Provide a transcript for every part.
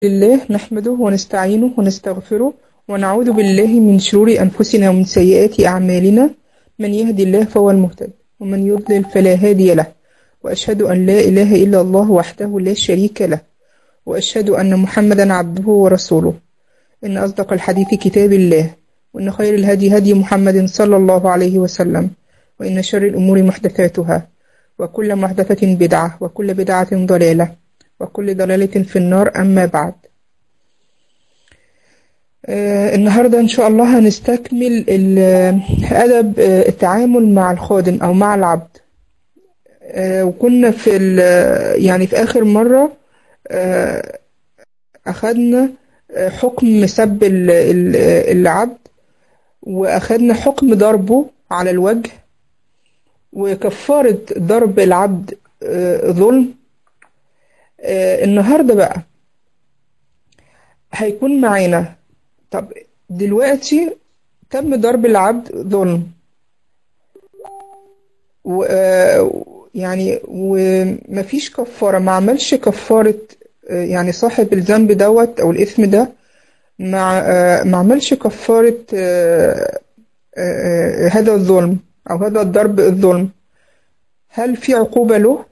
لله نحمده ونستعينه ونستغفره ونعوذ بالله من شرور أنفسنا ومن سيئات أعمالنا من يهدي الله فهو المهتد ومن يضلل فلا هادي له وأشهد أن لا إله إلا الله وحده لا شريك له وأشهد أن محمدا عبده ورسوله إن أصدق الحديث كتاب الله وإن خير الهدي هدي محمد صلى الله عليه وسلم وإن شر الأمور محدثاتها وكل محدثة بدعة وكل بدعة ضلالة وكل ضلالة في النار أما بعد آه النهاردة إن شاء الله هنستكمل أدب آه التعامل مع الخادم أو مع العبد آه وكنا في يعني في آخر مرة أخدنا حكم سب العبد وأخدنا حكم ضربه على الوجه وكفارة ضرب العبد ظلم النهاردة بقى هيكون معانا طب دلوقتي تم ضرب العبد ظلم و يعني ومفيش كفارة ما عملش كفارة يعني صاحب الذنب دوت أو الإثم ده ما ما عملش كفارة هذا الظلم أو هذا الضرب الظلم هل في عقوبة له؟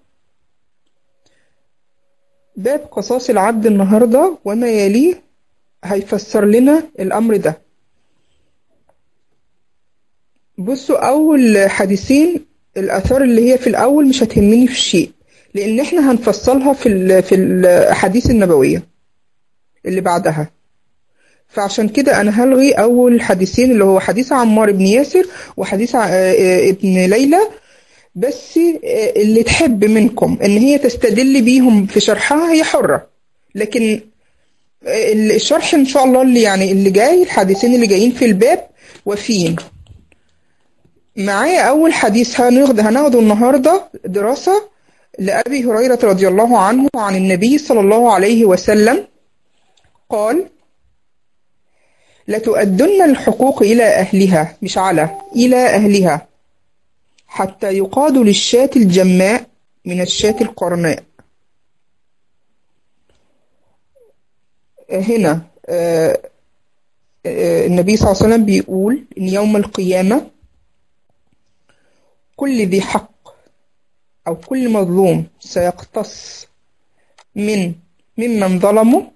باب قصاص العبد النهاردة وما يليه هيفسر لنا الأمر ده بصوا أول حديثين الآثار اللي هي في الأول مش هتهمني في شيء لأن احنا هنفصلها في في الأحاديث النبوية اللي بعدها فعشان كده أنا هلغي أول حديثين اللي هو حديث عمار بن ياسر وحديث ابن ليلى بس اللي تحب منكم ان هي تستدل بيهم في شرحها هي حرة لكن الشرح ان شاء الله اللي يعني اللي جاي الحديثين اللي جايين في الباب وفين معايا اول حديث هناخد هناخده النهارده دراسة لأبي هريرة رضي الله عنه عن النبي صلى الله عليه وسلم قال لتؤدن الحقوق إلى أهلها مش على إلى أهلها حتى يقاد للشاة الجماء من الشاة القرناء هنا النبي صلى الله عليه وسلم بيقول إن يوم القيامة كل ذي حق أو كل مظلوم سيقتص من ممن ظلمه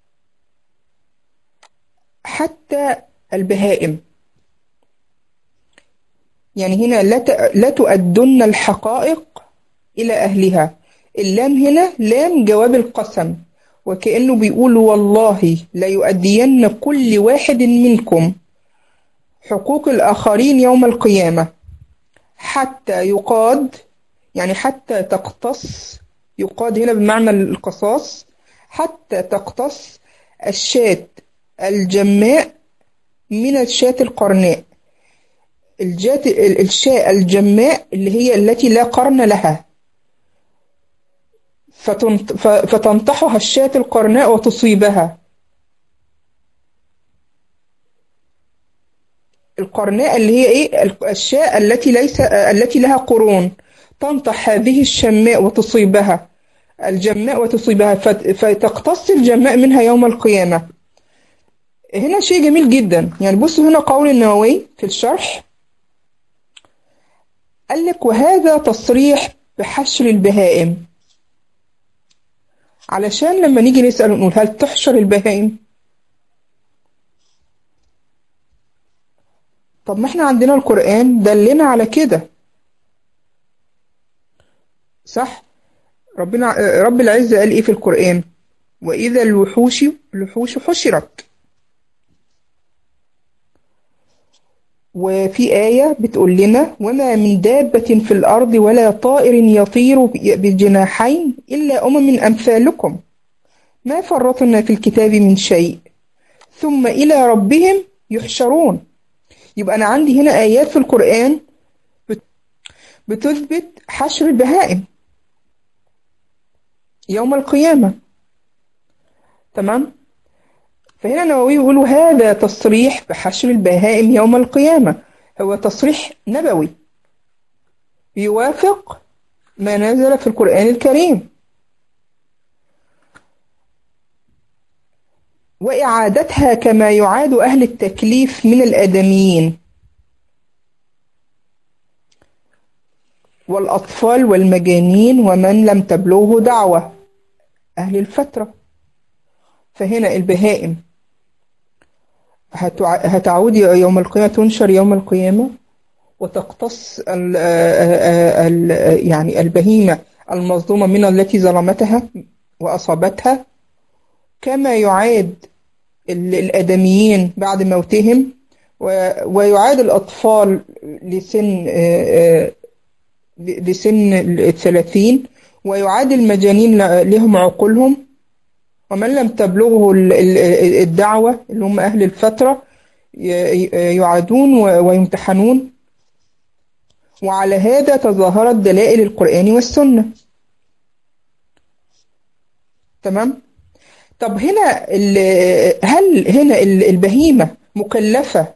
حتى البهائم يعني هنا لا لا تؤدن الحقائق إلى أهلها اللام هنا لام جواب القسم وكأنه بيقول والله لا يؤدين كل واحد منكم حقوق الآخرين يوم القيامة حتى يقاد يعني حتى تقتص يقاد هنا بمعنى القصاص حتى تقتص الشاة الجماء من الشاة القرناء الجات الشاء الجماء اللي هي التي لا قرن لها فتنطحها الشاة القرناء وتصيبها القرناء اللي هي ايه الشاء التي ليس التي لها قرون تنطح هذه الشماء وتصيبها الجماء وتصيبها فتقتص الجماء منها يوم القيامة هنا شيء جميل جدا يعني بصوا هنا قول النووي في الشرح قال لك وهذا تصريح بحشر البهائم علشان لما نيجي نسأل ونقول هل تحشر البهائم طب ما احنا عندنا القرآن دلنا على كده صح ربنا رب العزة قال ايه في القرآن وإذا الوحوش الوحوش حشرت وفي آية بتقول لنا وما من دابة في الأرض ولا طائر يطير بجناحين إلا أمم أمثالكم ما فرطنا في الكتاب من شيء ثم إلى ربهم يحشرون يبقى أنا عندي هنا آيات في القرآن بتثبت حشر البهائم يوم القيامة تمام فهنا النووي يقول هذا تصريح بحشر البهائم يوم القيامة هو تصريح نبوي يوافق ما نزل في القرآن الكريم وإعادتها كما يعاد أهل التكليف من الآدميين والأطفال والمجانين ومن لم تبلغه دعوة أهل الفترة فهنا البهائم هتع- هتعود يوم القيامة تنشر يوم القيامة وتقتص ال ال يعني البهيمة المظلومة من التي ظلمتها وأصابتها كما يعاد ال- الآدميين بعد موتهم و- ويعاد الأطفال لسن آه، آه، لسن الثلاثين ويعاد المجانين ل- لهم عقولهم ومن لم تبلغه ال- ال- الدعوة اللي هم أهل الفترة ي- يعادون و- ويمتحنون وعلى هذا تظاهرت دلائل القرآن والسنة تمام طب هنا ال- هل هنا ال- البهيمة مكلفة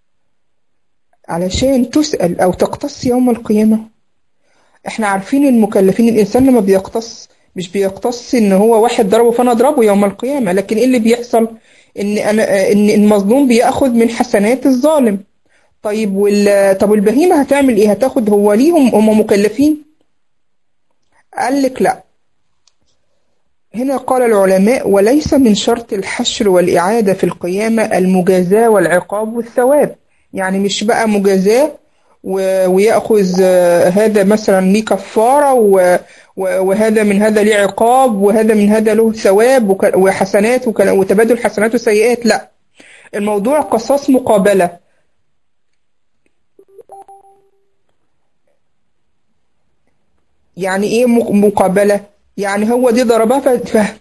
علشان تسأل أو تقتص يوم القيامة احنا عارفين المكلفين الإنسان لما بيقتص مش بيقتص إن هو واحد ضربه فأنا أضربه يوم القيامة لكن إيه اللي بيحصل إن أنا إن المظلوم بياخد من حسنات الظالم طيب وال طب البهيمة هتعمل إيه هتاخد هو ليهم هم مكلفين قال لك لا هنا قال العلماء وليس من شرط الحشر والإعادة في القيامة المجازاة والعقاب والثواب يعني مش بقى مجازاة و- ويأخذ آه، هذا مثلا ليه كفارة و- و- وهذا من هذا ليه عقاب وهذا من هذا له ثواب وك- وحسنات وك- وتبادل حسنات وسيئات لا الموضوع قصاص مقابلة يعني ايه مق- مقابلة يعني هو دي ضربها ف... ف...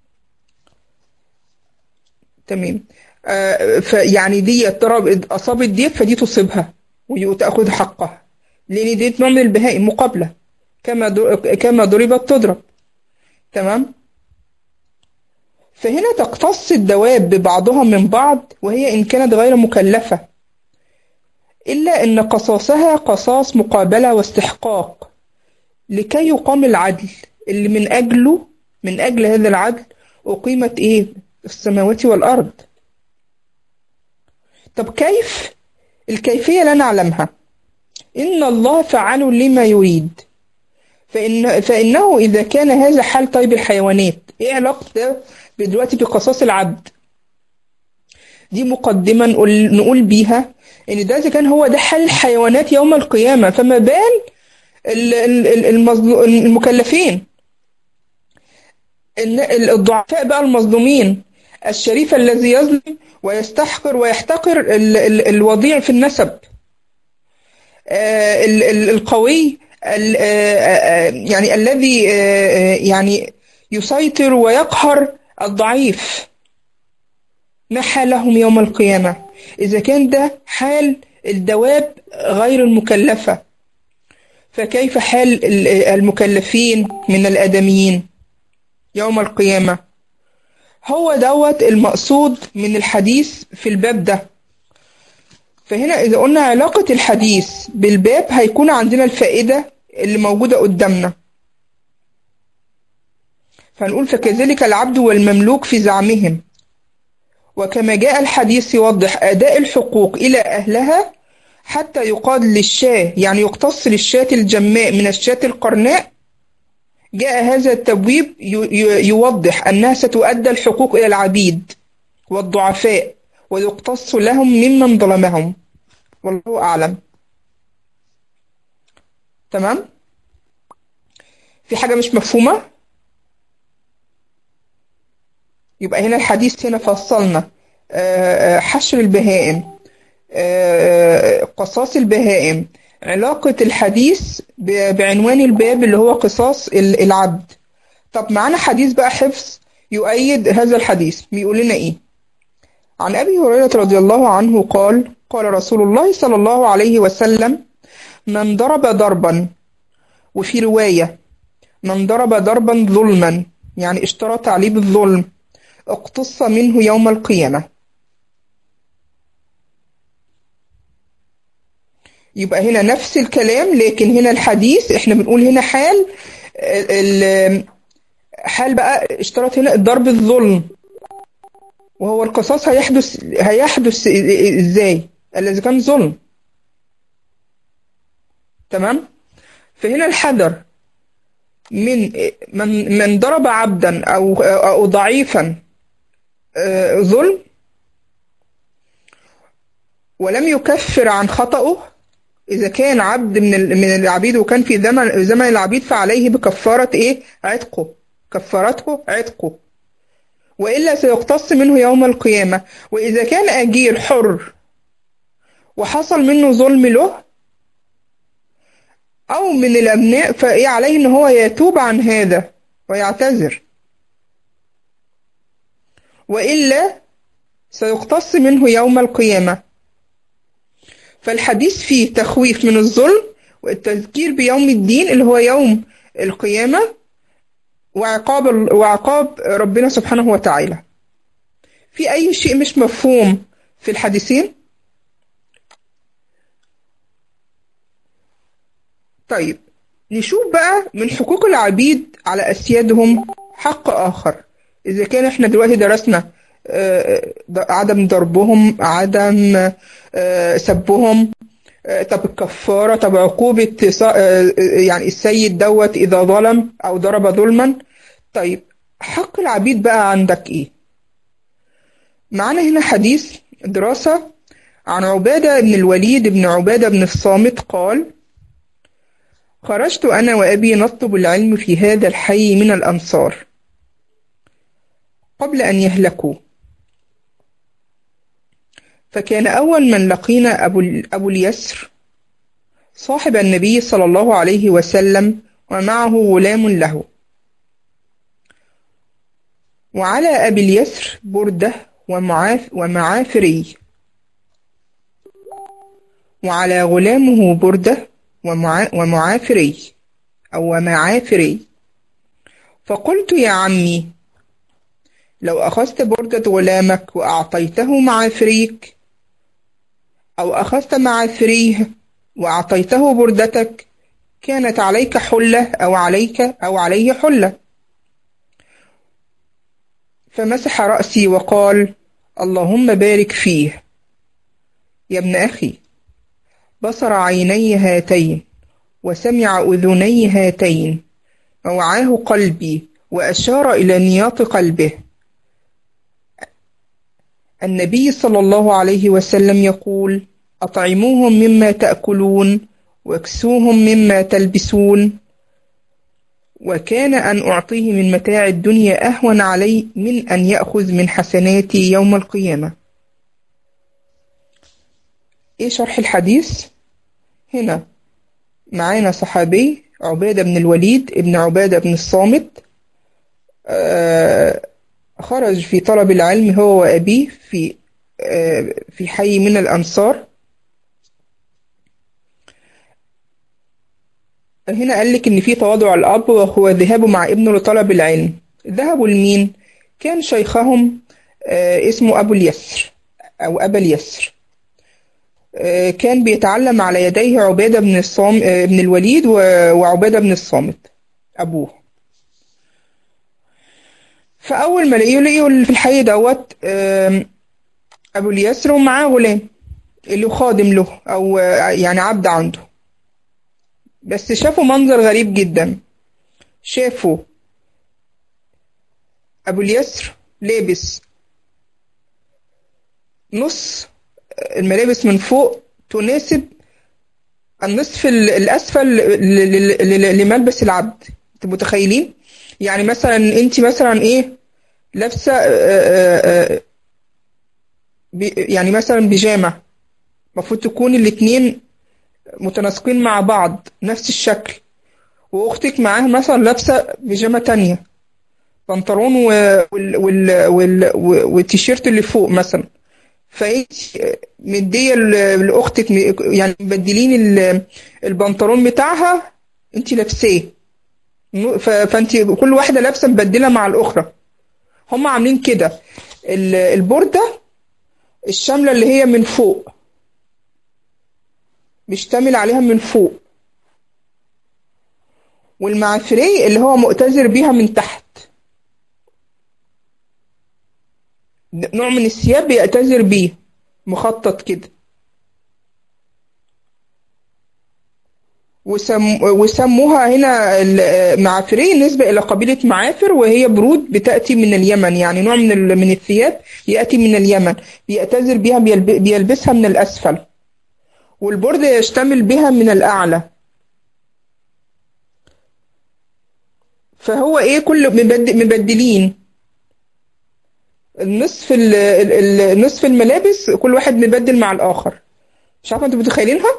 تمام آه فيعني دي ضرب اصابت ديت فدي تصيبها وتاخذ حقها لان دي نوع من البهائم مقابلة كما در... كما ضربت تضرب تمام فهنا تقتص الدواب ببعضها من بعض وهي إن كانت غير مكلفة إلا أن قصاصها قصاص مقابلة واستحقاق لكي يقام العدل اللي من أجله من أجل هذا العدل أقيمت إيه السماوات والأرض طب كيف الكيفية لا نعلمها إن الله فعال لما يريد فإن فإنه إذا كان هذا حال طيب الحيوانات إيه علاقة ده دلوقتي بقصاص العبد دي مقدمة نقول, نقول بيها إن ده إذا كان هو ده حال الحيوانات يوم القيامة فما بال ال- ال- ال- المظلو- المكلفين ال- الضعفاء بقى المظلومين الشريف الذي يظلم ويستحقر ويحتقر ال- ال- الوضيع في النسب آه، ال- ال- القوي ال- آه، آه، يعني الذي آه، آه، يعني يسيطر ويقهر الضعيف ما حالهم يوم القيامة إذا كان ده حال الدواب غير المكلفة فكيف حال ال- المكلفين من الآدميين يوم القيامة هو دوت المقصود من الحديث في الباب ده فهنا إذا قلنا علاقة الحديث بالباب هيكون عندنا الفائدة اللي موجودة قدامنا فنقول فكذلك العبد والمملوك في زعمهم وكما جاء الحديث يوضح أداء الحقوق إلى أهلها حتى يقاد للشاة يعني يقتص للشاة الجماء من الشاة القرناء جاء هذا التبويب ي- ي- يوضح أنها ستؤدى الحقوق إلى العبيد والضعفاء ويقتص لهم ممن ظلمهم والله أعلم تمام في حاجة مش مفهومة يبقى هنا الحديث هنا فصلنا آه، آه، حشر البهائم آه، قصاص البهائم علاقة الحديث ب- بعنوان الباب اللي هو قصاص ال- العبد طب معانا حديث بقى حفظ يؤيد هذا الحديث بيقول لنا ايه عن أبي هريرة رضي الله عنه قال قال رسول الله صلى الله عليه وسلم من ضرب ضربا وفي رواية من ضرب ضربا ظلما يعني اشترط عليه بالظلم اقتص منه يوم القيامة يبقى هنا نفس الكلام لكن هنا الحديث احنا بنقول هنا حال ال- ال- حال بقى اشترط هنا ضرب الظلم وهو القصاص هيحدث هيحدث ازاي الذي كان ظلم تمام فهنا الحذر من من من ضرب عبدا او او ضعيفا آه، ظلم ولم يكفر عن خطأه إذا كان عبد من ال- من العبيد وكان في زمن زمن العبيد فعليه بكفارة إيه؟ عتقه كفارته عتقه وإلا سيقتص منه يوم القيامة وإذا كان أجير حر وحصل منه ظلم له أو من الأبناء فإيه عليه إن هو يتوب عن هذا ويعتذر وإلا سيقتص منه يوم القيامة فالحديث فيه تخويف من الظلم والتذكير بيوم الدين اللي هو يوم القيامة وعقاب ال- وعقاب ربنا سبحانه وتعالى في أي شيء مش مفهوم في الحديثين طيب نشوف بقى من حقوق العبيد على أسيادهم حق آخر إذا كان إحنا دلوقتي درسنا آه، آه، عدم ضربهم عدم آه، سبهم آه، طب الكفارة طب عقوبة ص- آه، يعني السيد دوت إذا ظلم أو ضرب ظلما طيب حق العبيد بقى عندك إيه؟ معانا هنا حديث دراسة عن عبادة بن الوليد بن عبادة بن الصامت قال خرجت أنا وأبي نطلب العلم في هذا الحي من الأمصار قبل أن يهلكوا فكان أول من لقينا أبو, أبو اليسر صاحب النبي صلى الله عليه وسلم ومعه غلام له وعلى أبي اليسر بردة ومعاف ومعافري وعلى غلامه بردة ومعا ومعافري أو ومعافري فقلت يا عمي لو أخذت بردة غلامك وأعطيته معافريك أو أخذت معافريه وأعطيته بردتك كانت عليك حلة أو عليك أو عليه حلة فمسح رأسي وقال اللهم بارك فيه يا ابن أخي بصر عيني هاتين وسمع أذني هاتين ووعاه قلبي وأشار إلى نياط قلبه النبي صلى الله عليه وسلم يقول أطعموهم مما تأكلون واكسوهم مما تلبسون وكان أن أعطيه من متاع الدنيا أهون علي من أن يأخذ من حسناتي يوم القيامة إيه شرح الحديث؟ هنا معانا صحابي عبادة بن الوليد ابن عبادة بن الصامت آه خرج في طلب العلم هو وأبيه في آه في حي من الأنصار هنا قال لك إن في تواضع الأب وهو ذهابه مع ابنه لطلب العلم ذهبوا لمين؟ كان شيخهم آه اسمه أبو اليسر أو أبا اليسر آه كان بيتعلم على يديه عبادة بن الصام آه بن الوليد وعبادة بن الصامت أبوه فأول ما لقيه لقيه في الحي دوت أبو اليسر ومعاه غلام اللي خادم له أو يعني عبد عنده بس شافوا منظر غريب جدا شافوا أبو اليسر لابس نص الملابس من فوق تناسب النصف الأسفل لملبس العبد انتوا متخيلين يعني مثلا انت مثلا ايه لابسه يعني مثلا بيجامه المفروض تكون الاتنين متناسقين مع بعض نفس الشكل واختك معاها مثلا لابسه بيجامه تانية بنطلون وال وال وال والتيشيرت اللي فوق مثلا فانت مديه لاختك يعني مبدلين البنطلون بتاعها انت لابساه فانت كل واحده لابسه مبدله مع الاخرى هم عاملين كده البورده الشامله اللي هي من فوق بيشتمل عليها من فوق والمعافري اللي هو مؤتزر بيها من تحت نوع من الثياب بيعتذر بيه مخطط كده وسم وسموها هنا المعافرية نسبة إلى قبيلة معافر وهي برود بتأتي من اليمن يعني نوع من ال- من الثياب يأتي من اليمن بيعتذر بها بيلب- بيلبسها من الأسفل والبرد يشتمل بها من الأعلى فهو إيه كل مبد- مبدلين النصف ال- ال- ال- نصف الملابس كل واحد مبدل مع الآخر مش عارفة انتوا متخيلينها؟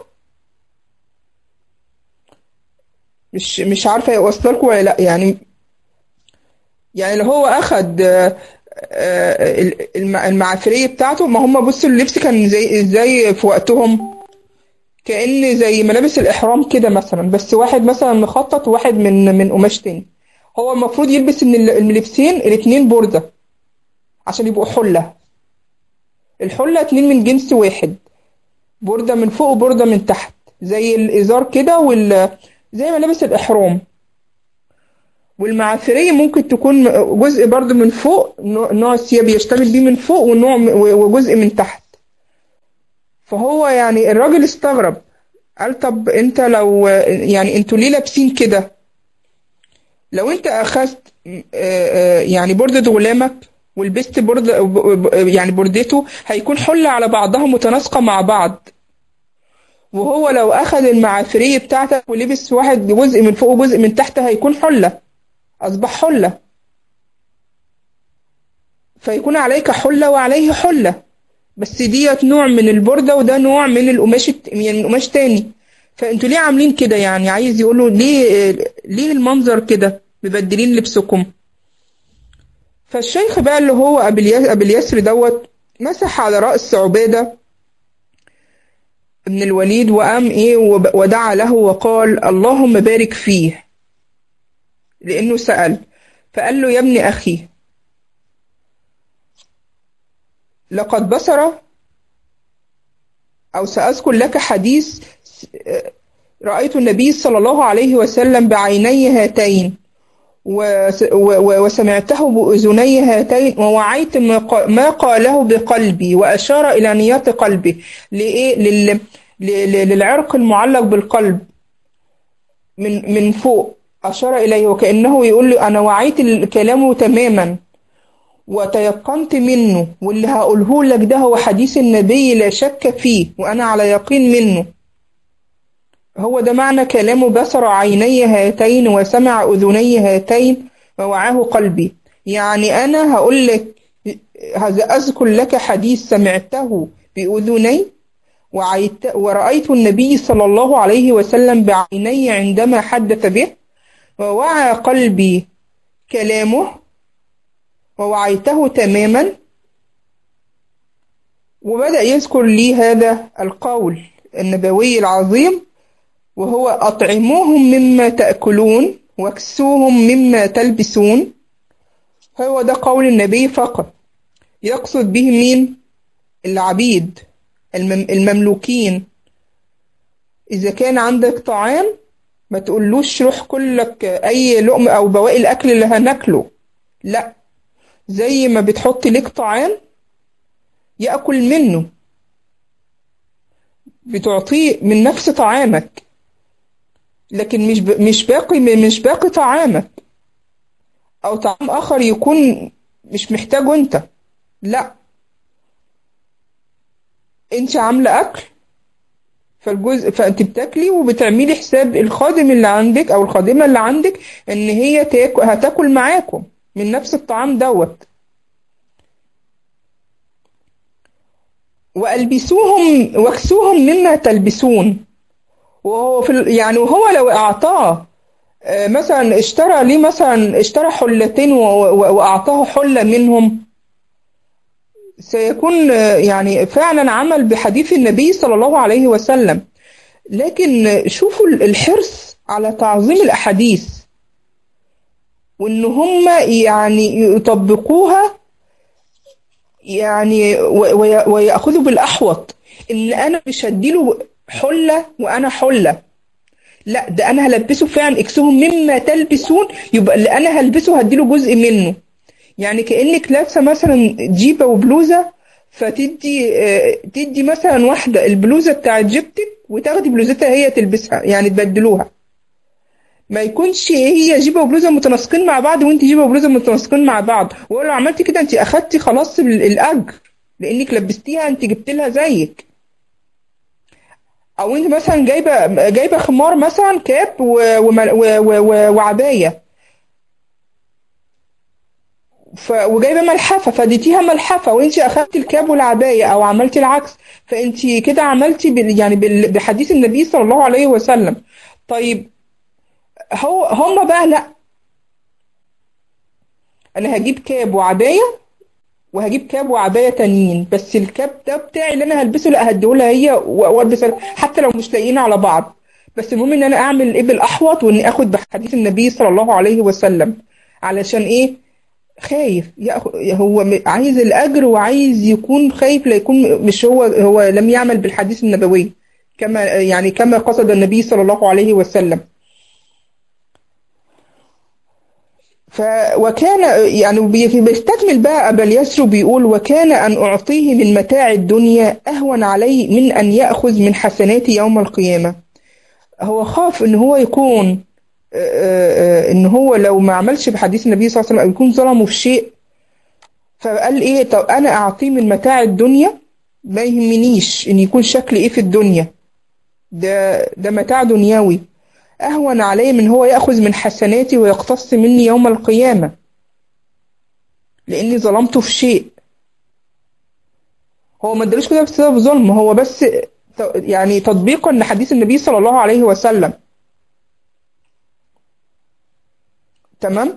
مش مش عارفة يوصل لكم ولا لأ يعني يعني لو هو أخد آه، آه، ال- الم- المعافرية بتاعته ما هم بصوا اللبس كان زي ازاي في وقتهم كأن زي ملابس الإحرام كده مثلا بس واحد مثلا مخطط وواحد من من قماش تاني هو المفروض يلبس من ال- اللبسين الاتنين بوردة عشان يبقوا حلة الحلة اتنين من جنس واحد بوردة من فوق وبوردة من تحت زي الإزار كده وال زي ملابس الإحرام والمعافرية ممكن تكون جزء برضو من فوق نوع نوع الثياب يشتمل بيه من فوق ونوع وجزء من تحت فهو يعني الراجل استغرب قال طب انت لو يعني انتوا ليه لابسين كده لو انت اخذت آه، آه، يعني بردة غلامك ولبست برد يعني بردته هيكون حلة على بعضها متناسقة مع بعض وهو لو أخذ المعافرية بتاعتك ولبس واحد جزء من فوق وجزء من تحت هيكون حلة أصبح حلة فيكون عليك حلة وعليه حلة بس ديت نوع من البردة وده نوع من القماش الت- يعني من قماش تاني فانتوا ليه عاملين كده يعني عايز يقولوا ليه ليه المنظر كده مبدلين لبسكم فالشيخ بقى اللي هو أبي اليس- أبي اليسر دوت مسح على رأس عبادة بن الوليد وقام إيه وب- ودعا له وقال اللهم بارك فيه لأنه سأل فقال له يا ابن أخي لقد بصر أو سأذكر لك حديث رأيت النبي صلى الله عليه وسلم بعيني هاتين وس- و- و- وسمعته بأذني هاتين ووعيت ما قا- ما قاله بقلبي وأشار إلى نيات قلبه لإيه لل- ل- ل- للعرق المعلق بالقلب من من فوق أشار إليه وكأنه يقول له أنا وعيت الكلام تماما وتيقنت منه واللي هقوله لك ده هو حديث النبي لا شك فيه وأنا على يقين منه هو ده معنى كلامه بصر عيني هاتين وسمع أذني هاتين ووعاه قلبي يعني أنا هقول لك هذا أذكر لك حديث سمعته بأذني وعيت ورأيت النبي صلى الله عليه وسلم بعيني عندما حدث به ووعى قلبي كلامه ووعيته تماما وبدأ يذكر لي هذا القول النبوي العظيم وهو أطعموهم مما تأكلون واكسوهم مما تلبسون هو ده قول النبي فقط يقصد به مين العبيد المم المملوكين إذا كان عندك طعام ما تقولوش روح كلك أي لقمة أو بواقي الأكل اللي هناكله لا زي ما بتحط لك طعام يأكل منه بتعطيه من نفس طعامك لكن مش ب... مش باقي مش باقي طعامك او طعام اخر يكون مش محتاجه انت لا انت عامله اكل فالجزء فانت بتاكلي وبتعملي حساب الخادم اللي عندك او الخادمه اللي عندك ان هي تاكل هتاكل معاكم من نفس الطعام دوت والبسوهم واكسوهم مما تلبسون وهو في ال- يعني وهو لو اعطاه آه، مثلا اشترى ليه مثلا اشترى حلتين و- و- واعطاه حله منهم سيكون آه، يعني فعلا عمل بحديث النبي صلى الله عليه وسلم لكن شوفوا ال- الحرص على تعظيم الاحاديث وان هم يعني يطبقوها يعني و- وي- ويأخذوا بالأحوط إن أنا مش هديله حلة وأنا حلة لا ده أنا هلبسه فعلا اكسوهم مما تلبسون يبقى اللي أنا هلبسه هديله جزء منه يعني كأنك لابسة مثلا جيبة وبلوزة فتدي آه، تدي مثلا واحدة البلوزة بتاعت جيبتك وتاخدي بلوزتها هي تلبسها يعني تبدلوها ما يكونش هي جيبة وبلوزة متناسقين مع بعض وانت جيبة وبلوزة متناسقين مع بعض ولو عملتي كده انت اخدتي خلاص ال- الاجر لانك لبستيها انت جبت لها زيك او انت مثلا جايبه جايبه خمار مثلا كاب و- ومل- و- و- و- وعبايه ف... وجايبه ملحفه فاديتيها ملحفه وانت اخدتي الكاب والعبايه او عملتي العكس فانت كده عملتي بال... يعني بال... بحديث النبي صلى الله عليه وسلم طيب هو هم بقى لا انا هجيب كاب وعبايه وهجيب كاب وعبايه تانيين بس الكاب ده بتاعي اللي انا هلبسه لا هديهولها هي و- والبس حتى لو مش لاقيين على بعض بس المهم ان انا اعمل ايه بالاحوط واني اخد بحديث النبي صلى الله عليه وسلم علشان ايه خايف يأخ- هو م- عايز الاجر وعايز يكون خايف لا يكون مش هو هو لم يعمل بالحديث النبوي كما يعني كما قصد النبي صلى الله عليه وسلم ف وكان يعني بي- بيستكمل بقى أبا اليسر بيقول وكان أن أعطيه من متاع الدنيا أهون علي من أن يأخذ من حسناتي يوم القيامة هو خاف إن هو يكون آه، آه، إن هو لو ما عملش بحديث النبي صلى الله عليه وسلم أو يكون ظلمه في شيء فقال إيه طب أنا أعطيه من متاع الدنيا ما يهمنيش إن يكون شكلي إيه في الدنيا ده ده متاع دنيوي أهون عليه من هو يأخذ من حسناتي ويقتص مني يوم القيامة لأني ظلمته في شيء هو ما ادالوش كده بسبب ظلم هو بس ت- يعني تطبيقا لحديث النبي صلى الله عليه وسلم تمام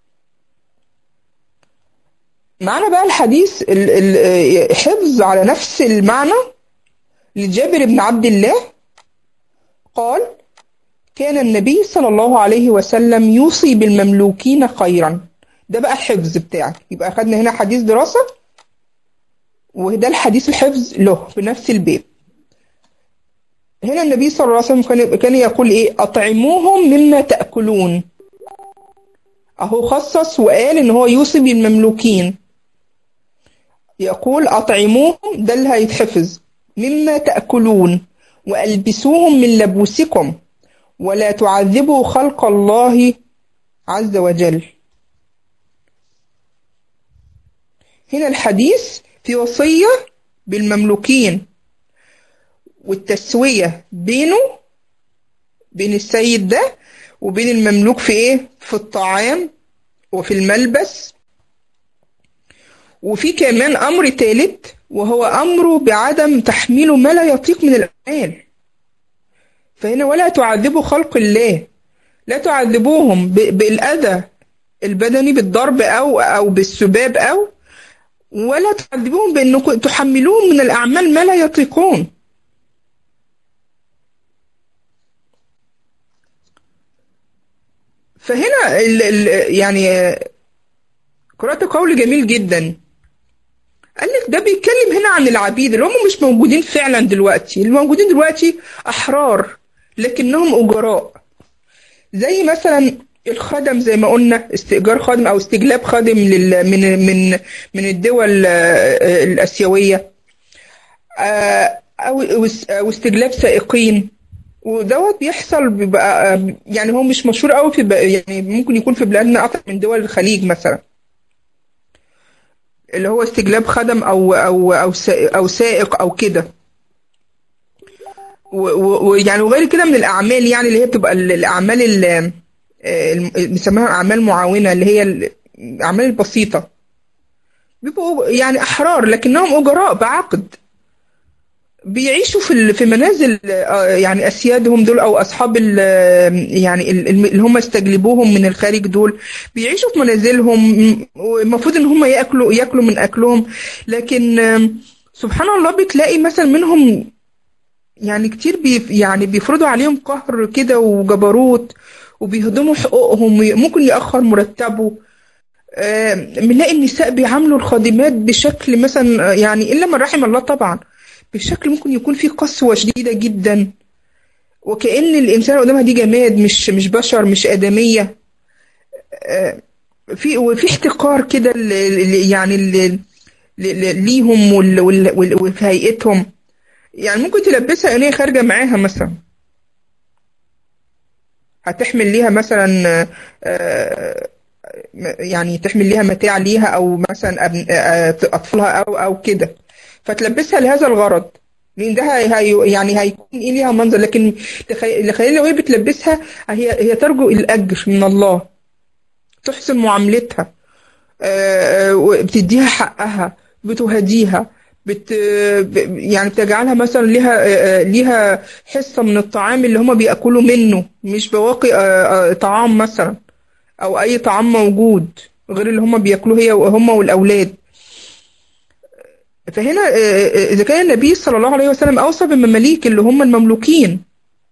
معنا بقى الحديث ال- ال- حفظ على نفس المعنى لجابر بن عبد الله قال كان النبي صلى الله عليه وسلم يوصي بالمملوكين خيرا ده بقى الحفظ بتاعك يبقى أخدنا هنا حديث دراسة وده الحديث الحفظ له بنفس الباب هنا النبي صلى الله عليه وسلم كان كان يقول ايه اطعموهم مما تاكلون اهو خصص وقال ان هو يوصي بالمملوكين يقول اطعموهم ده اللي هيتحفظ مما تاكلون والبسوهم من لبوسكم ولا تعذبوا خلق الله عز وجل هنا الحديث في وصية بالمملوكين والتسوية بينه بين السيد ده وبين المملوك في ايه في الطعام وفي الملبس وفي كمان امر ثالث وهو امره بعدم تحميله ما لا يطيق من الاعمال فهنا ولا تعذبوا خلق الله لا تعذبوهم ب- بالاذى البدني بالضرب او او بالسباب او ولا تعذبوهم بانكم تحملوهم من الاعمال ما لا يطيقون فهنا ال ال يعني قرأت قول جميل جدا قال لك ده بيتكلم هنا عن العبيد اللي هم مش موجودين فعلا دلوقتي الموجودين دلوقتي أحرار لكنهم أجراء زي مثلا الخدم زي ما قلنا استئجار خادم أو استجلاب خادم لل من من من الدول آه، الآسيوية آه، أو أو استجلاب سائقين ودوت بيحصل بيبقى يعني هو مش مشهور قوي في بق- يعني ممكن يكون في بلادنا اكتر من دول الخليج مثلا اللي هو استجلاب خدم او او او سائق او سائق او كده و- و- ويعني وغير كده من الاعمال يعني اللي هي بتبقى ال- الاعمال ال- الم- بنسميها اعمال معاونه اللي هي ال- الاعمال البسيطه بيبقوا يعني احرار لكنهم اجراء بعقد بيعيشوا في ال- في منازل آه، يعني اسيادهم دول او اصحاب ال- يعني ال- الم- اللي هم استجلبوهم من الخارج دول بيعيشوا في منازلهم م- والمفروض ان هم ياكلوا ياكلوا من اكلهم لكن آم، سبحان الله بتلاقي مثلا منهم يعني كتير بيف يعني بيفرضوا عليهم قهر كده وجبروت وبيهضموا حقوقهم ممكن يأخر مرتبه آه، بنلاقي النساء بيعاملوا الخادمات بشكل مثلا آه، يعني إلا من رحم الله طبعا بشكل ممكن يكون فيه قسوة شديدة جدا وكأن الإنسان اللي قدامها دي جماد مش مش بشر مش آدمية آه، في وفي احتقار كده ل- ل- يعني ل- ل- ليهم وال- وال- وال- وفي هيئتهم يعني ممكن تلبسها ان هي خارجه معاها مثلا هتحمل ليها مثلا آه، م- يعني تحمل ليها متاع ليها او مثلا أبن- آه، اطفالها او او كده فتلبسها لهذا الغرض لان ده هي هي- يعني هيكون ايه ليها منظر لكن تخيل تخيل لو هي بتلبسها هي هي ترجو الاجر من الله تحسن معاملتها آه، آه، بتديها حقها بتهديها بت ب- يعني بتجعلها مثلا ليها آه، آه، ليها حصة من الطعام اللي هما بيأكلوا منه مش بواقي آه، آه، طعام مثلا أو أي طعام موجود غير اللي هما بياكلوه هي وهما والأولاد فهنا آه، آه، إذا كان النبي صلى الله عليه وسلم أوصى بالمماليك اللي هم المملوكين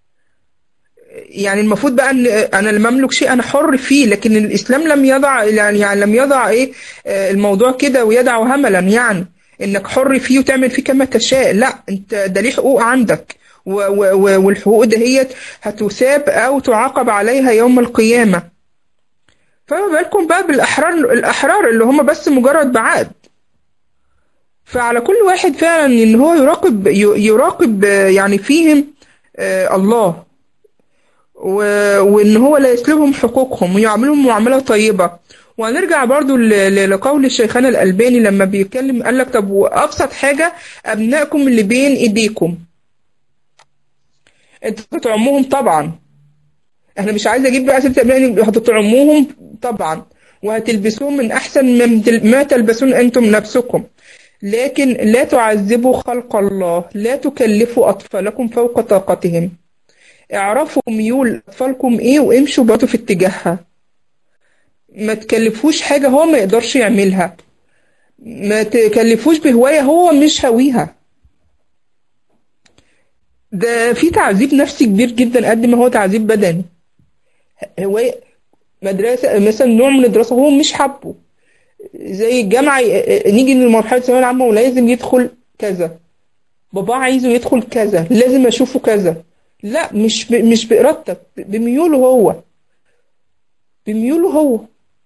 يعني المفروض بقى ان انا اللي بملك شيء انا حر فيه لكن الاسلام لم يضع يعني يعني لم يضع ايه آه، الموضوع كده ويدعه هملا يعني انك حر فيه وتعمل فيه كما تشاء لا انت ده ليه حقوق عندك و- و- و- والحقوق دهيت هتثاب او تعاقب عليها يوم القيامة فما بالكم بقى بالاحرار الاحرار اللي هم بس مجرد بعقد فعلى كل واحد فعلا ان هو يراقب يراقب آه، يعني فيهم آه، الله و- وان هو لا يسلبهم حقوقهم ويعاملهم معاملة طيبة وهنرجع برضو ل- ل- لقول الشيخان الألباني لما بيتكلم قال لك طب وأبسط حاجة أبنائكم اللي بين إيديكم انتوا بتطعموهم طبعا احنا مش عايزة اجيب بقى ست ابنائي هتطعموهم طبعا وهتلبسوهم من احسن ما ما تلبسون انتم نفسكم لكن لا تعذبوا خلق الله لا تكلفوا اطفالكم فوق طاقتهم اعرفوا ميول أطفالكم إيه وامشوا برضه في اتجاهها ما تكلفوش حاجة هو ما يقدرش يعملها ما تكلفوش بهواية هو مش هويها ده في تعذيب نفسي كبير جدا قد ما هو تعذيب بدني هواية مدرسة مثلا نوع من الدراسة هو مش حابه زي الجامعة ي- نيجي لمرحلة الثانوية العامة ولازم يدخل كذا بابا عايزه يدخل كذا لازم اشوفه كذا لا مش ب... مش بإرادتك بميوله هو بميوله هو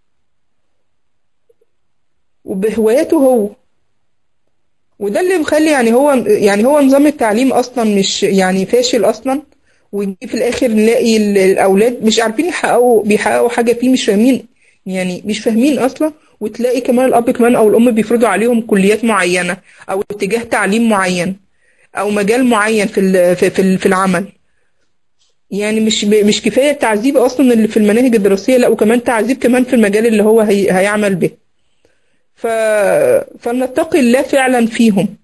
وبهواياته هو وده اللي مخلي يعني هو يعني هو نظام التعليم اصلا مش يعني فاشل اصلا ونجي في الاخر نلاقي ال- الاولاد مش عارفين يحققوا بيحققوا حاجه فيه مش فاهمين يعني مش فاهمين اصلا وتلاقي كمان الاب كمان او الام بيفرضوا عليهم كليات معينه او اتجاه تعليم معين او مجال معين في ال- في في في العمل يعني مش ب- مش كفايه التعذيب اصلا اللي في المناهج الدراسيه لا وكمان تعذيب كمان في المجال اللي هو هي هيعمل به ف... فلنتقي الله فعلا فيهم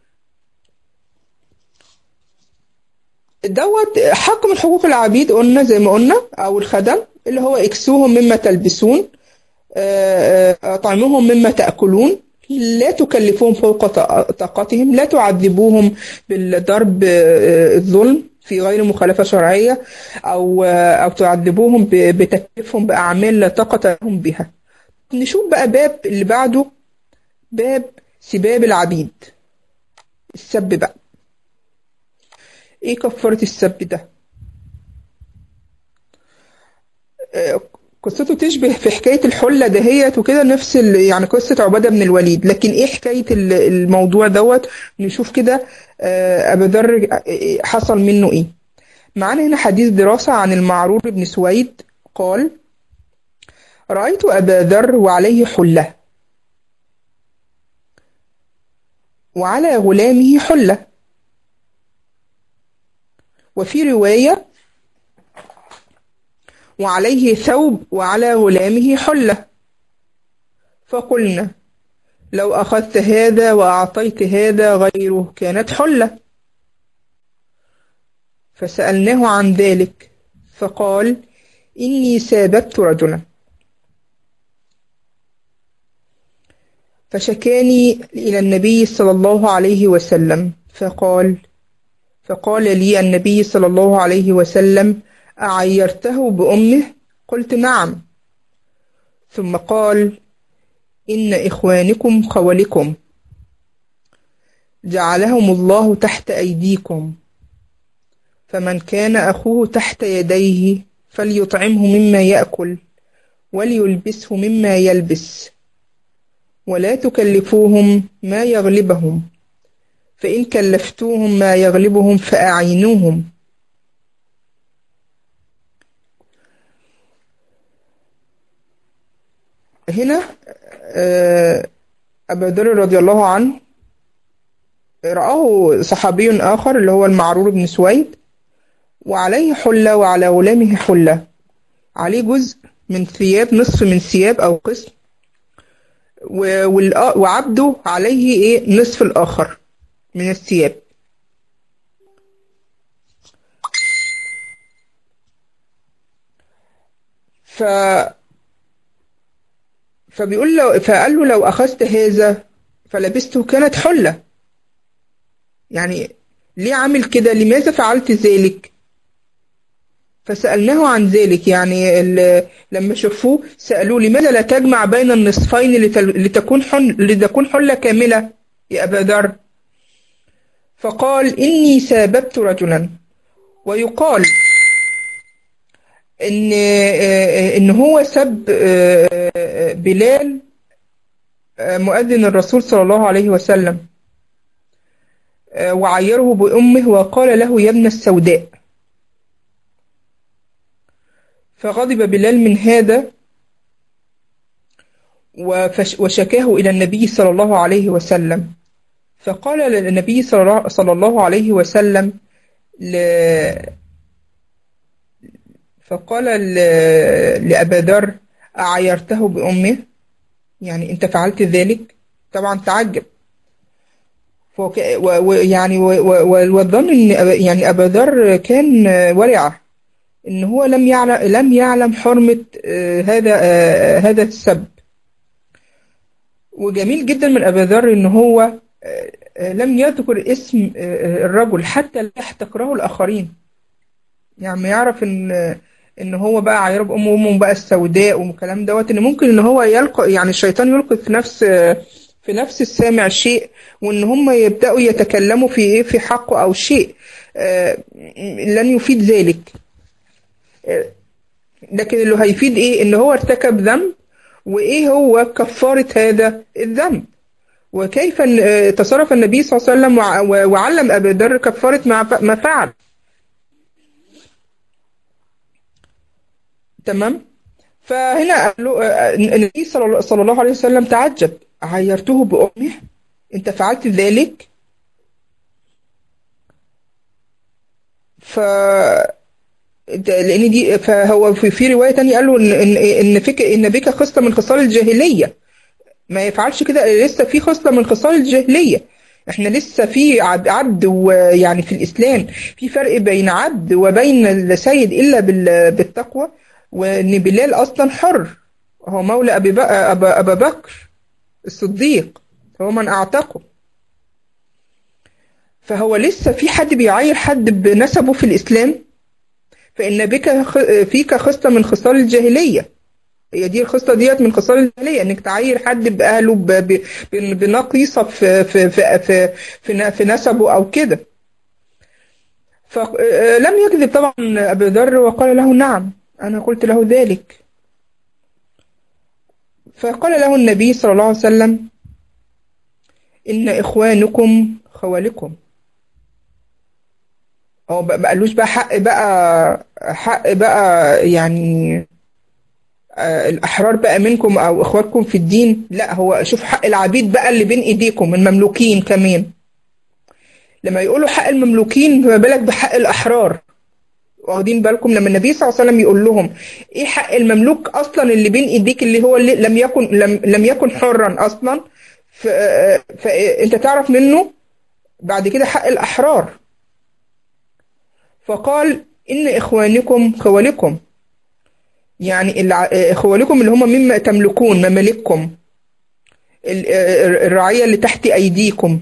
دوت حق من حقوق العبيد قلنا زي ما قلنا او الخدم اللي هو اكسوهم مما تلبسون آه، آه، اطعموهم مما تاكلون لا تكلفوهم فوق طا- طاقتهم لا تعذبوهم بالضرب آه، الظلم في غير مخالفة شرعية أو آه، أو تعذبوهم ب- بتكليفهم بأعمال لا طاقة لهم بها نشوف بقى باب اللي بعده باب سباب العبيد السب بقى ايه كفارة السب ده آه، قصته تشبه في حكاية الحلة دهيت وكده نفس ال- يعني قصة عبادة بن الوليد لكن ايه حكاية ال- الموضوع دوت نشوف كده آه، أبو ذر آه، حصل منه ايه معانا هنا حديث دراسة عن المعرور بن سويد قال رأيت أبا ذر وعليه حلة وعلى غلامه حلة وفي رواية وعليه ثوب وعلى غلامه حلة فقلنا لو أخذت هذا وأعطيت هذا غيره كانت حلة فسألناه عن ذلك فقال إني سابت رجلا فشكاني إلى النبي صلى الله عليه وسلم فقال فقال لي النبي صلى الله عليه وسلم أعيرته بأمه قلت نعم ثم قال إن إخوانكم خولكم جعلهم الله تحت أيديكم فمن كان أخوه تحت يديه فليطعمه مما يأكل وليلبسه مما يلبس ولا تكلفوهم ما يغلبهم فإن كلفتوهم ما يغلبهم فأعينوهم هنا أبا ذر رضي الله عنه رآه صحابي آخر اللي هو المعرور بن سويد وعليه حلة وعلى غلامه حلة عليه جزء من ثياب نصف من ثياب أو قسم وعبده عليه إيه نصف الآخر من الثياب ف فبيقول له فقال له لو أخذت هذا فلبسته كانت حلة يعني ليه عامل كده لماذا فعلت ذلك فسألناه عن ذلك يعني لما شافوه سألوه لماذا لا تجمع بين النصفين لتكون حل لتكون حلة كاملة يا أبا ذر فقال إني ساببت رجلا ويقال إن إن هو سب بلال مؤذن الرسول صلى الله عليه وسلم وعيره بأمه وقال له يا ابن السوداء فغضب بلال من هذا وشكاه إلى النبي صلى الله عليه وسلم فقال للنبي صلى الله عليه وسلم ل... فقال ل... لأبا ذر أعيرته بأمه يعني أنت فعلت ذلك طبعا تعجب فوك... و... و... يعني والظن ان يعني ابا ذر كان ورع ان هو لم يعلم لم يعلم حرمه هذا هذا السب وجميل جدا من ابا ذر ان هو لم يذكر اسم الرجل حتى لا يحتقره الاخرين يعني يعرف ان ان هو بقى عيرب امه وامه بقى السوداء والكلام دوت ان ممكن ان هو يلقى يعني الشيطان يلقي في نفس في نفس السامع شيء وان هم يبداوا يتكلموا في ايه في حقه او شيء لن يفيد ذلك لكن اللي هيفيد ايه ان هو ارتكب ذنب وايه هو كفارة هذا الذنب وكيف تصرف النبي صلى الله عليه وسلم وعلم ابي ذر كفارة ما فعل تمام فهنا قال له النبي صلى الله عليه وسلم تعجب عيرته بأمه انت فعلت ذلك ف لان دي فهو في, في روايه تانية قال له ان ان ان فيك ان بك خصله من خصال الجاهليه ما يفعلش كده لسه في خصله من خصال الجاهليه احنا لسه في عبد ويعني في الاسلام في فرق بين عبد وبين السيد الا بالتقوى وان بلال اصلا حر هو مولى ابي أبا, ابا بكر الصديق هو من اعتقه فهو لسه في حد بيعاير حد بنسبه في الاسلام فان بك فيك خصله من خصال الجاهليه هي دي الخصله ديت من خصال الجاهليه انك تعاير حد باهله بنقيصه في في في في, في, في نسبه او كده فلم يكذب طبعا ابو ذر وقال له نعم انا قلت له ذلك فقال له النبي صلى الله عليه وسلم إن إخوانكم خوالكم هو ما قالوش بقى حق بقى حق بقى يعني الأحرار بقى منكم أو إخواتكم في الدين لا هو شوف حق العبيد بقى اللي بين إيديكم المملوكين كمان لما يقولوا حق المملوكين فما بالك بحق الأحرار واخدين بالكم لما النبي صلى الله عليه وسلم يقول لهم ايه حق المملوك اصلا اللي بين ايديك اللي هو اللي لم يكن لم, لم يكن حرا اصلا فانت تعرف منه بعد كده حق الاحرار فقال ان اخوانكم خوالكم يعني خوالكم اللي هم مما تملكون ممالككم الرعيه اللي تحت ايديكم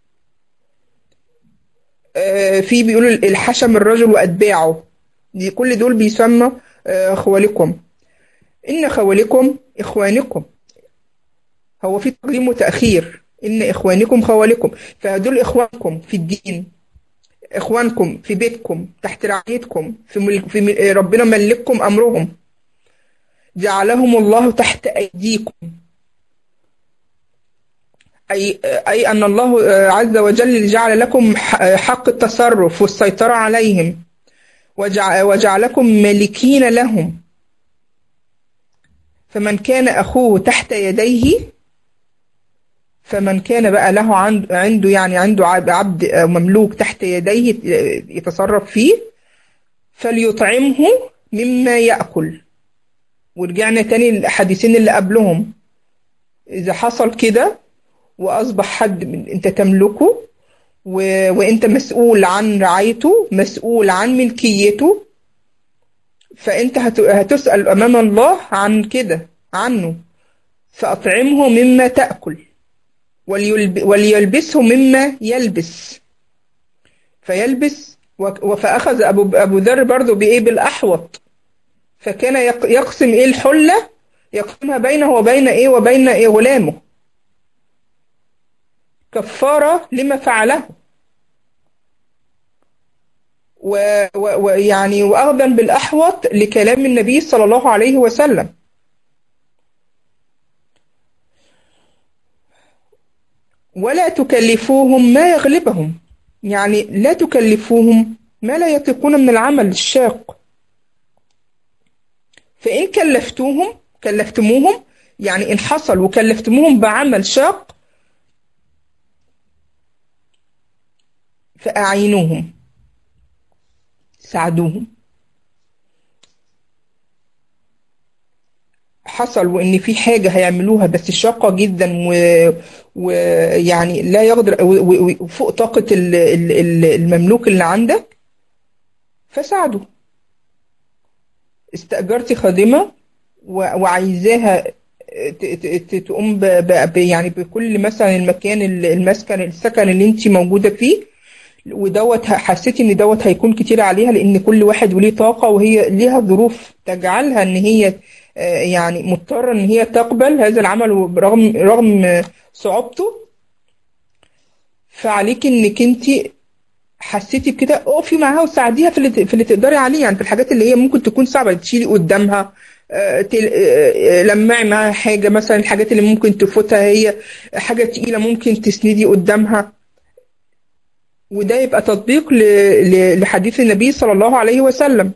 في بيقولوا الحشم الرجل واتباعه دي كل دول بيسمى خوالكم إن خوالكم إخوانكم هو في تقديم وتأخير إن إخوانكم خوالكم فدول إخوانكم في الدين إخوانكم في بيتكم تحت رعايتكم في, ملك في مل... ربنا ملككم أمرهم جعلهم الله تحت أيديكم أي, أي أن الله عز وجل جعل لكم حق التصرف والسيطرة عليهم وجعلكم ملكين لهم فمن كان أخوه تحت يديه فمن كان بقى له عنده يعني عنده عبد مملوك تحت يديه يتصرف فيه فليطعمه مما يأكل ورجعنا تاني للحديثين اللي قبلهم إذا حصل كده وأصبح حد من أنت تملكه و... وأنت مسؤول عن رعايته مسؤول عن ملكيته فأنت هت... هتسأل أمام الله عن كده عنه فأطعمه مما تأكل وليلب... وليلبسه مما يلبس فيلبس و... فأخذ أبو أبو ذر برضه بإيه بالأحوط فكان يقسم إيه الحلة يقسمها بينه وبين إيه وبين إيه غلامه كفارة لما فعله ويعني وأخذا بالأحوط لكلام النبي صلى الله عليه وسلم ولا تكلفوهم ما يغلبهم يعني لا تكلفوهم ما لا يطيقون من العمل الشاق فإن كلفتوهم كلفتموهم يعني إن حصل وكلفتموهم بعمل شاق فأعينوهم ساعدوهم حصل وان في حاجه هيعملوها بس شاقه جدا ويعني و... لا يقدر وفوق طاقه المملوك اللي عندك فساعده استأجرتي خادمة وعايزاها تقوم ب... ب... يعني بكل مثلا المكان المسكن السكن اللي انت موجودة فيه ودوت حسيتي ان دوت هيكون كتير عليها لان كل واحد وليه طاقة وهي ليها ظروف تجعلها ان هي يعني مضطرة ان هي تقبل هذا العمل رغم رغم صعوبته فعليك انك انت حسيتي بكده اقفي معاها وساعديها في اللي في اللي تقدري عليه يعني في الحاجات اللي هي ممكن تكون صعبه تشيلي قدامها لمعي معاها حاجه مثلا الحاجات اللي ممكن تفوتها هي حاجه تقيله ممكن تسندي قدامها وده يبقى تطبيق لحديث النبي صلى الله عليه وسلم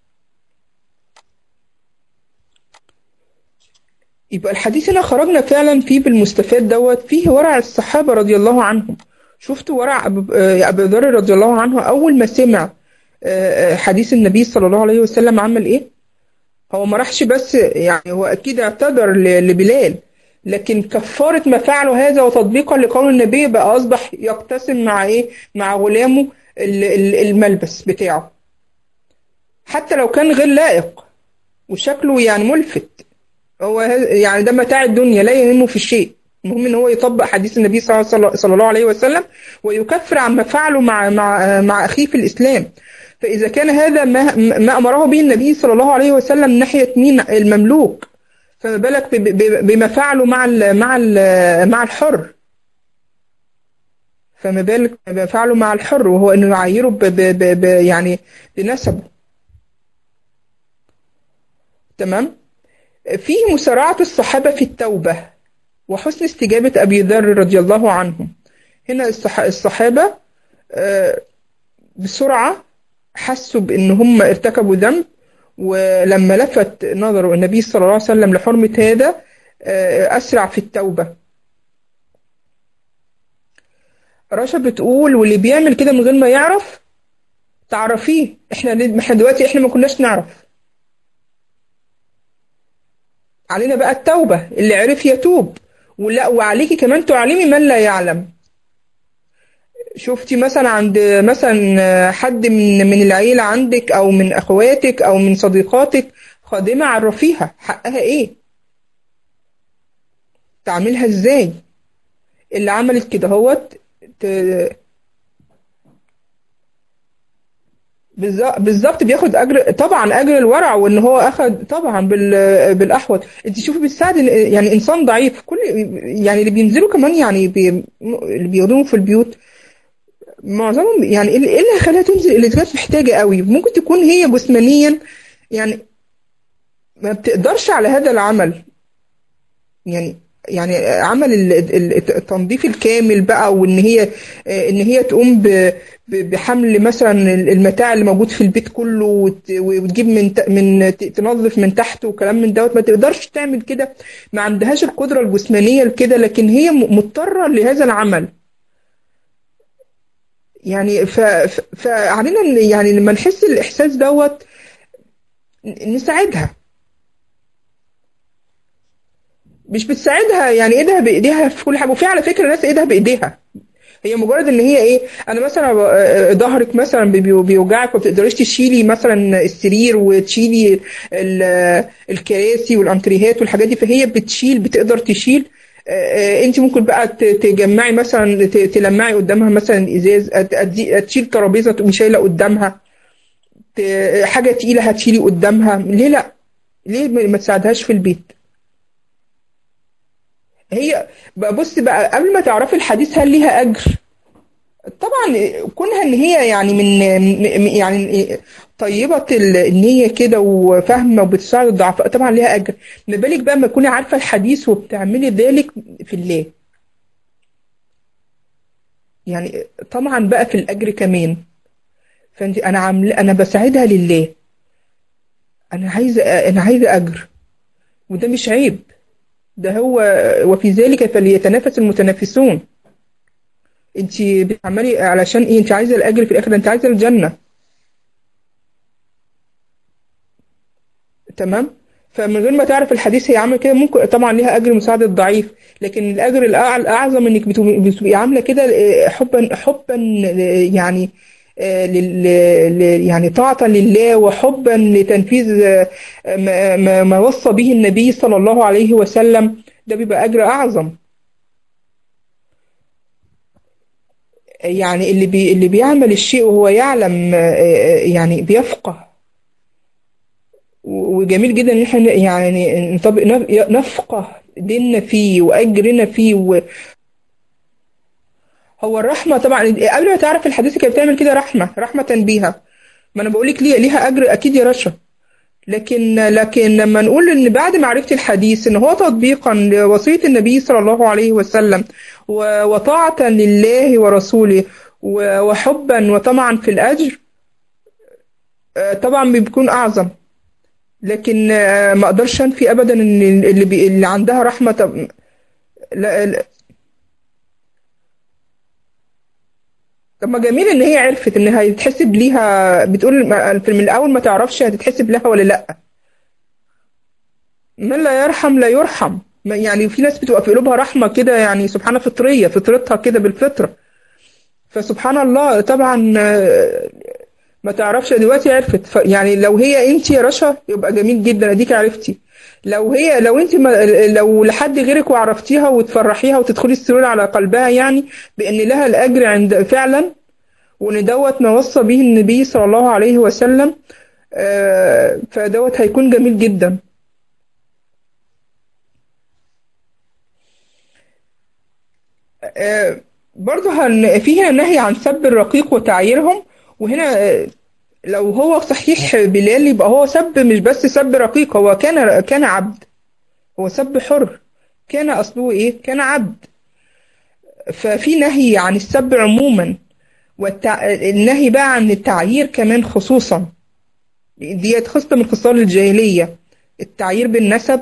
يبقى الحديث اللي خرجنا فعلا فيه بالمستفاد دوت فيه ورع الصحابه رضي الله عنهم شفت ورع أبو ذر رضي الله عنه أول ما سمع حديث النبي صلى الله عليه وسلم عمل إيه؟ هو ما راحش بس يعني هو أكيد اعتذر لبلال لكن كفارة ما فعله هذا وتطبيقا لقول النبي بقى أصبح يقتسم مع إيه؟ مع غلامه الملبس بتاعه حتى لو كان غير لائق وشكله يعني ملفت هو يعني ده متاع الدنيا لا يهمه في شيء المهم ان هو يطبق حديث النبي صلى الله عليه وسلم ويكفر عما فعله مع مع مع اخيه في الاسلام فاذا كان هذا ما ما امره به النبي صلى الله عليه وسلم من ناحيه مين المملوك فما بالك بما فعله مع ال مع ال مع الحر فما بالك بما فعله مع الحر وهو انه يعايره ب ب ب يعني بنسبه تمام في مسارعة الصحابة في التوبة وحسن استجابة أبي ذر رضي الله عنه هنا الصحابة بسرعة حسوا بأن هم ارتكبوا ذنب ولما لفت نظر النبي صلى الله عليه وسلم لحرمة هذا أسرع في التوبة رشا بتقول واللي بيعمل كده من غير ما يعرف تعرفيه احنا احنا دلوقتي احنا ما كناش نعرف علينا بقى التوبة اللي عرف يتوب ولا وعليكي كمان تعلمي من لا يعلم شفتي مثلا عند مثلا حد من من العيلة عندك أو من أخواتك أو من صديقاتك خادمة عرفيها حقها إيه تعملها إزاي اللي عملت كده هوت ت... بالظبط بياخد اجر طبعا اجر الورع وان هو اخد طبعا بال... بالاحوط انت شوفي بتساعد يعني انسان ضعيف كل يعني اللي بينزلوا كمان يعني بي... اللي بيخدموا في البيوت معظمهم يعني ايه اللي هيخليها تنزل اللي كانت محتاجه قوي ممكن تكون هي جسمانيا يعني ما بتقدرش على هذا العمل يعني يعني عمل ال- ال- التنظيف الكامل بقى وان هي ان هي تقوم ب- ب- بحمل مثلا المتاع اللي موجود في البيت كله وت- وتجيب من ت- من ت- تنظف من تحت وكلام من دوت ما تقدرش تعمل كده ما عندهاش القدرة الجسمانية لكده لكن هي م- مضطرة لهذا العمل يعني ف... ف... فعلينا إن- يعني لما نحس الإحساس دوت ن- نساعدها مش بتساعدها يعني ايدها بايديها في كل حاجه وفي على فكره ناس ايدها بايديها هي مجرد ان هي ايه انا مثلا ب- آه، ظهرك مثلا بي- بيوجعك وما بتقدريش تشيلي مثلا السرير وتشيلي ال- الكراسي والانتريهات والحاجات دي فهي بتشيل بتقدر تشيل انت ممكن بقى ت- تجمعي مثلا ت- تلمعي قدامها مثلا ازاز أت- أدي- تشيل ترابيزه تقومي شايله قدامها ت- حاجه تقيله هتشيلي قدامها ليه لا ليه ما ما تساعدهاش في البيت هي بقى بص بقى قبل ما تعرفي الحديث هل ليها اجر طبعا كونها ان هي يعني من م- يعني طيبة النية كده وفاهمة وبتساعد الضعفاء طبعا ليها اجر ما بالك بقى ما تكوني عارفة الحديث وبتعملي ذلك في الله يعني طبعا بقى في الاجر كمان فانت انا عامله انا بساعدها لله انا عايزه انا عايزه اجر وده مش عيب ده هو وفي ذلك فليتنافس المتنافسون انت بتعملي علشان ايه انت عايزه الاجر في الاخر ده انت عايزه الجنه تمام فمن غير ما تعرف الحديث هي عامله كده ممكن طبعا ليها اجر مساعده الضعيف لكن الاجر الأع- الاعظم انك بتبقي بتبقي عامله كده اه، حبا حبا اه، يعني اه، لل ل- يعني طاعة لله وحبا لتنفيذ اه، ما ما- ما وصى به النبي صلى الله عليه وسلم ده بيبقى اجر اعظم يعني اللي بي اللي بيعمل الشيء وهو يعلم اه، اه، يعني بيفقه وجميل جدا ان احنا يعني نطبق نفقه ديننا فيه واجرنا فيه و... هو الرحمه طبعا قبل ما تعرف الحديث كانت بتعمل كده رحمه رحمه بيها ما انا بقول لك ليه ليها اجر اكيد يا رشا لكن لكن لما نقول ان بعد ما عرفت الحديث ان هو تطبيقا لوصيه النبي صلى الله عليه وسلم و- وطاعه لله ورسوله و- وحبا وطمعا في الاجر آه، طبعا بيكون اعظم لكن آه، ما اقدرش انفي ابدا ان اللي بي اللي عندها رحمه طب لا لا- طب ما جميل ان هي عرفت ان هيتحسب ليها بتقول ما- في- من الاول ما تعرفش هتتحسب لها ولا لا من لا يرحم لا يرحم ما- يعني في ناس بتبقى في قلوبها رحمه كده يعني سبحانه فطريه فطرتها كده بالفطره فسبحان الله طبعا آه، ما تعرفش دلوقتي عرفت ف يعني لو هي انت يا رشا يبقى جميل جدا اديك عرفتي لو هي لو انت ما لو لحد غيرك وعرفتيها وتفرحيها وتدخلي السرور على قلبها يعني بان لها الاجر عند فعلا وان دوت ما وصى به النبي صلى الله عليه وسلم آه، فدوت هيكون جميل جدا آه، برضه هن فيها نهي عن سب الرقيق وتعييرهم وهنا آه، لو هو صحيح بلال يبقى هو سب مش بس سب رقيق هو كان كان عبد هو سب حر كان أصله إيه؟ كان عبد ففي نهي عن السب عموما والنهي بقى عن التعيير كمان خصوصا دي خصلة من خصال الجاهلية التعيير بالنسب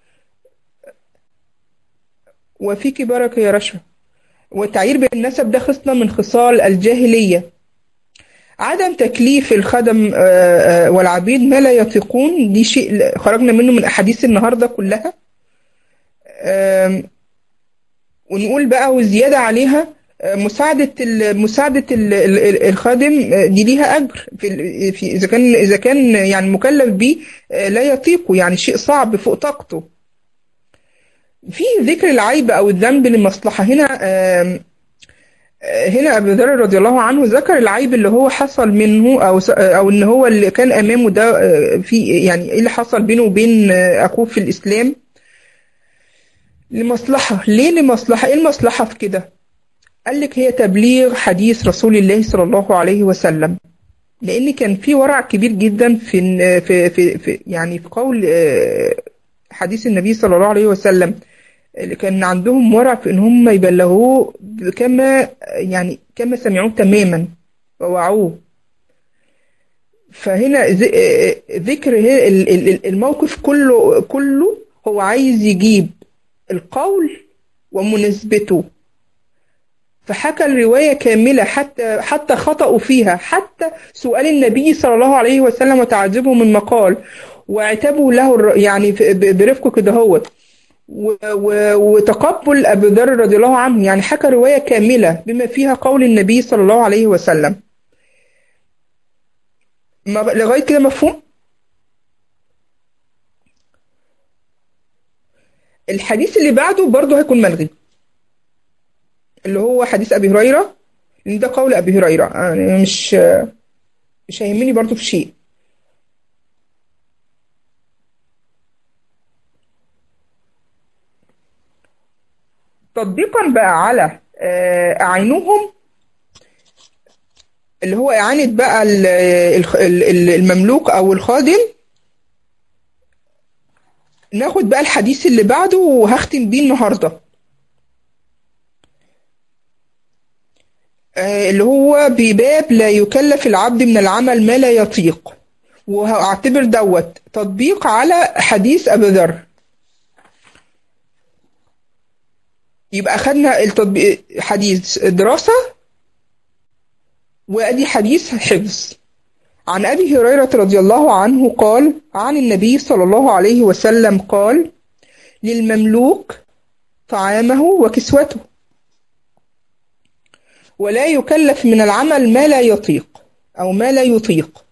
وفيك بركة يا رشا والتعيير بالنسب ده خصلة من خصال الجاهلية عدم تكليف الخدم آه، آه، والعبيد ما لا يطيقون دي شيء خرجنا منه من أحاديث النهاردة كلها آم، ونقول بقى وزيادة عليها آه، مساعدة ال- مساعدة ال- ال- ال- الخادم آه، دي ليها أجر في ال- في إذا كان إذا كان يعني مكلف بيه آه، لا يطيقه يعني شيء صعب فوق طاقته في ذكر العيب أو الذنب لمصلحة هنا آم، هنا أبو ذر رضي الله عنه ذكر العيب اللي هو حصل منه أو س- أو إن هو اللي كان أمامه ده آه، في يعني إيه اللي حصل بينه وبين آه، أخوه في الإسلام لمصلحة ليه لمصلحة إيه المصلحة في كده قال لك هي تبليغ حديث رسول الله صلى الله عليه وسلم لان كان في ورع كبير جدا في إن- في في, في يعني في قول آه، حديث النبي صلى الله عليه وسلم اللي كان عندهم ورع في ان هم يبلغوه كما يعني كما سمعوه تماما ووعوه فهنا ذ- آه، ذكر هي- ال- ال- ال- الموقف كله كله هو عايز يجيب القول ومناسبته فحكى الرواية كاملة حتى حتى خطأوا فيها حتى سؤال النبي صلى الله عليه وسلم وتعجبه من مقال وعتابه له الر- يعني في- ب- برفقه كده هو و- و- وتقبل أبي ذر رضي الله عنه يعني حكى رواية كاملة بما فيها قول النبي صلى الله عليه وسلم ما ب- لغاية كده مفهوم الحديث اللي بعده برضه هيكون ملغي اللي هو حديث أبي هريرة لأن ده قول أبي هريرة يعني مش مش هيهمني برضه في شيء تطبيقا بقى على آه، أعينهم اللي هو إعانة بقى ال- الخ- ال- ال- المملوك أو الخادم ناخد بقى الحديث اللي بعده وهختم بيه النهارده آه، اللي هو بباب لا يكلف العبد من العمل ما لا يطيق وهعتبر دوت تطبيق على حديث أبي ذر يبقى أخدنا التطبيق حديث دراسة وأدي حديث حفظ عن أبي هريرة رضي الله عنه قال عن النبي صلى الله عليه وسلم قال للمملوك طعامه وكسوته ولا يكلف من العمل ما لا يطيق أو ما لا يطيق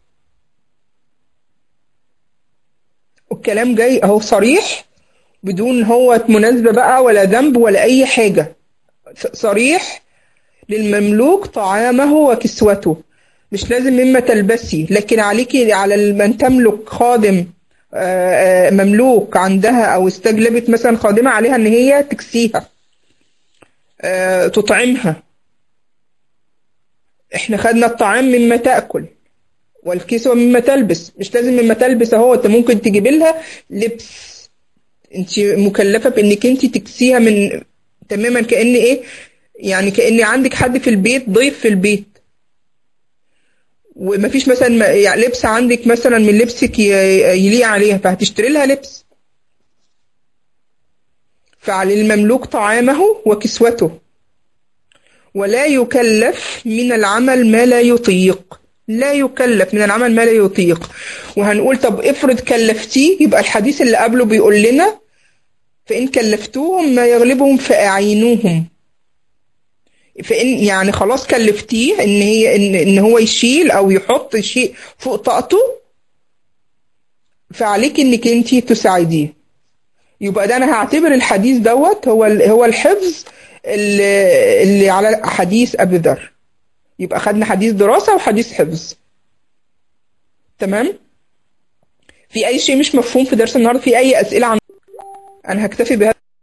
والكلام جاي أهو صريح بدون هو مناسبة بقى ولا ذنب ولا أي حاجة صريح للمملوك طعامه وكسوته مش لازم مما تلبسي لكن عليكي على من تملك خادم آه، آه، مملوك عندها أو استجلبت مثلا خادمة عليها إن هي تكسيها آه، تطعمها احنا خدنا الطعام مما تأكل والكسوة مما تلبس مش لازم مما تلبس اهو انت ممكن تجيب لها لبس انت مكلفة بانك انت تكسيها من تماما كأن ايه يعني كأن عندك حد في البيت ضيف في البيت ومفيش مثلا ما- يعني لبس عندك مثلا من لبسك ي- يليق عليها فهتشتري لها لبس فعلى المملوك طعامه وكسوته ولا يكلف من العمل ما لا يطيق لا يكلف من العمل ما لا يطيق وهنقول طب افرض كلفتيه يبقى الحديث اللي قبله بيقول لنا فإن كلفتوهم ما يغلبهم فأعينوهم فإن يعني خلاص كلفتيه إن هي إن, إن هو يشيل أو يحط شيء فوق طاقته فعليك إنك أنت تساعديه يبقى ده أنا هعتبر الحديث دوت هو ال- هو الحفظ اللي, اللي على حديث أبي ذر يبقى خدنا حديث دراسة وحديث حفظ تمام في أي شيء مش مفهوم في درس النهاردة في أي أسئلة عن أنا هكتفي بهذا